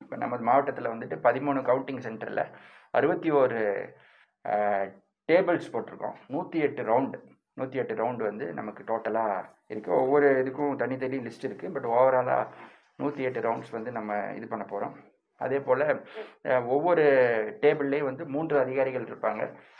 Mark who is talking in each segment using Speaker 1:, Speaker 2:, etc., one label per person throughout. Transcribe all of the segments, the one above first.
Speaker 1: இப்போ நமது மாவட்டத்தில் வந்துட்டு பதிமூணு கவுண்டிங் சென்டரில் அறுபத்தி ஒரு டேபிள்ஸ் போட்டிருக்கோம் நூற்றி எட்டு ரவுண்டு நூற்றி எட்டு ரவுண்டு வந்து நமக்கு டோட்டலாக இருக்குது ஒவ்வொரு இதுக்கும் தனித்தனி லிஸ்ட் இருக்குது பட் ஓவராலாக நூற்றி எட்டு ரவுண்ட்ஸ் வந்து நம்ம இது பண்ண போகிறோம் அதே போல் ஒவ்வொரு டேபிள்லேயும் வந்து மூன்று அதிகாரிகள் இருப்பாங்க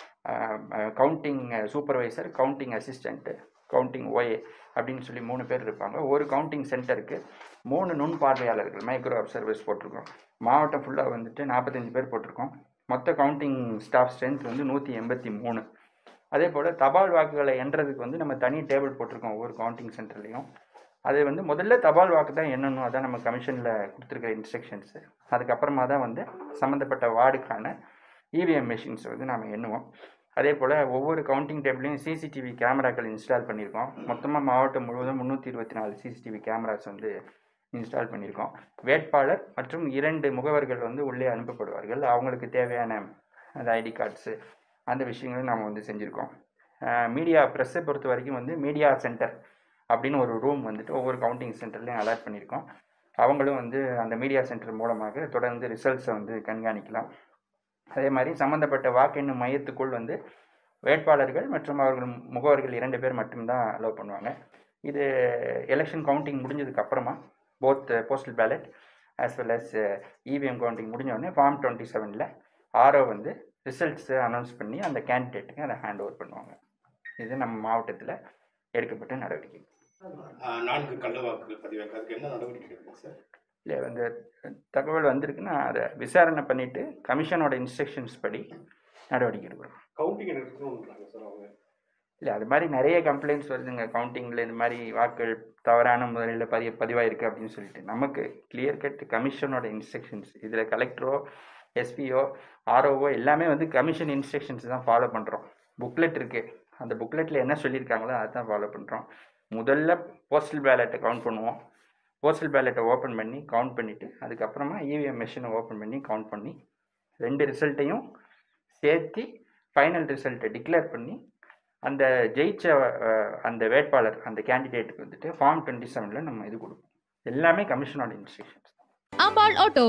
Speaker 1: counting supervisor counting assistant counting ஒய் அப்படின்னு சொல்லி மூணு பேர் இருப்பாங்க ஒரு கவுண்டிங் சென்டருக்கு மூணு நுண் பார்வையாளர்கள் மைக்ரோ அப்சர்வர்ஸ் போட்டிருக்கோம் மாவட்டம் ஃபுல்லாக வந்துட்டு நாற்பத்தஞ்சு பேர் போட்டிருக்கோம் மொத்த கவுண்டிங் ஸ்டாஃப் ஸ்ட்ரென்த் வந்து நூற்றி எண்பத்தி மூணு அதே போல் தபால் வாக்குகளை எண்றதுக்கு வந்து நம்ம தனி டேபிள் போட்டிருக்கோம் ஒவ்வொரு கவுண்டிங் சென்டர்லேயும் அது வந்து முதல்ல தபால் வாக்கு தான் எண்ணணும் அதான் நம்ம கமிஷனில் கொடுத்துருக்க இன்ஸ்ட்ரக்ஷன்ஸு அதுக்கப்புறமா தான் வந்து சம்மந்தப்பட்ட வார்டுக்கான இவிஎம் மிஷின்ஸ் வந்து நாம் எண்ணுவோம் அதே போல் ஒவ்வொரு கவுண்டிங் டேபிளையும் சிசிடிவி கேமராக்கள் இன்ஸ்டால் பண்ணியிருக்கோம் மொத்தமாக மாவட்டம் முழுவதும் முந்நூற்றி இருபத்தி நாலு சிசிடிவி கேமராஸ் வந்து இன்ஸ்டால் பண்ணியிருக்கோம் வேட்பாளர் மற்றும் இரண்டு முகவர்கள் வந்து உள்ளே அனுப்பப்படுவார்கள் அவங்களுக்கு தேவையான அந்த ஐடி கார்ட்ஸு அந்த விஷயங்களும் நாம் வந்து செஞ்சுருக்கோம் மீடியா ப்ரெஸ்ஸை பொறுத்த வரைக்கும் வந்து மீடியா சென்டர் அப்படின்னு ஒரு ரூம் வந்துட்டு ஒவ்வொரு கவுண்டிங் சென்டர்லையும் அலாட் பண்ணியிருக்கோம் அவங்களும் வந்து அந்த மீடியா சென்டர் மூலமாக தொடர்ந்து ரிசல்ட்ஸை வந்து கண்காணிக்கலாம் அதே மாதிரி சம்மந்தப்பட்ட வாக்கெண்ணும் மையத்துக்குள் வந்து வேட்பாளர்கள் மற்றும் அவர்கள் முகவர்கள் இரண்டு பேர் மட்டும்தான் அலோவ் பண்ணுவாங்க இது எலெக்ஷன் கவுண்டிங் முடிஞ்சதுக்கு அப்புறமா both postal ballot as well as EVM counting முடிஞ்சோடனே ஃபார்ம் டுவெண்ட்டி செவனில் ஆரோ வந்து ரிசல்ட்ஸை அனௌன்ஸ் பண்ணி அந்த கேண்டிடேட்டுக்கு அதை ஹேண்ட் ஓவர் பண்ணுவாங்க இது நம்ம மாவட்டத்தில் எடுக்கப்பட்ட நடவடிக்கை
Speaker 2: ஆஹ் நான்கு கள்ள வாக்குகள் பதிவாக்கிறதுக்கு என்ன நடவடிக்கை எடுக்கணும் சார்
Speaker 1: இல்லை வந்து தகவல் வந்திருக்குன்னா அதை விசாரணை பண்ணிவிட்டு கமிஷனோட இன்ஸ்ட்ரக்ஷன்ஸ் படி நடவடிக்கை எடுக்கிறோம்
Speaker 2: கவுண்டிங் எடுக்கணும்ன்றாங்க சார் அவங்க
Speaker 1: இல்லை அது மாதிரி நிறைய கம்ப்ளைண்ட்ஸ் வருதுங்க கவுண்டிங்கில் இந்த மாதிரி வாக்குகள் தவறான முறையில் பதிய பதிவாயிருக்கு அப்படின்னு சொல்லிட்டு நமக்கு கிளியர் கட் கமிஷனோட இன்ஸ்ட்ரக்ஷன்ஸ் இதில் கலெக்டரோ எஸ்பிஓ ஆர்ஓஓ எல்லாமே வந்து கமிஷன் இன்ஸ்ட்ரக்ஷன்ஸ் தான் ஃபாலோ பண்ணுறோம் புக்லெட் இருக்குது அந்த புக்லெட்டில் என்ன சொல்லியிருக்காங்களோ அதை தான் ஃபாலோ பண்ணுறோம் முதல்ல போஸ்டல் பேலட்டை கவுண்ட் பண்ணுவோம் போஸ்டல் பேலட்டை ஓப்பன் பண்ணி கவுண்ட் பண்ணிவிட்டு அதுக்கப்புறமா இவிஎம் மிஷினை ஓப்பன் பண்ணி கவுண்ட் பண்ணி ரெண்டு ரிசல்ட்டையும் சேர்த்து ஃபைனல் ரிசல்ட்டை டிக்ளேர் பண்ணி அந்த ஜெயிச்ச அஹ், அந்த வேட்பாளர் அந்த கேண்டிடேட்டுக்கு வந்துட்டு ஃபார்ம் டுவெண்ட்டி செவனில் நம்ம இது கொடுப்போம் எல்லாமே கமிஷனோட இன்ஸ்ட்ரக்ஷன்ஸ்
Speaker 3: அம்பாள் ஆட்டோ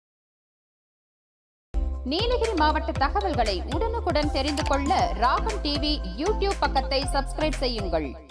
Speaker 4: நீலகிரி மாவட்ட தகவல்களை உடனுக்குடன் தெரிந்து கொள்ள ராகம் டிவி யூடியூப் பக்கத்தை சப்ஸ்கிரைப் செய்யுங்கள்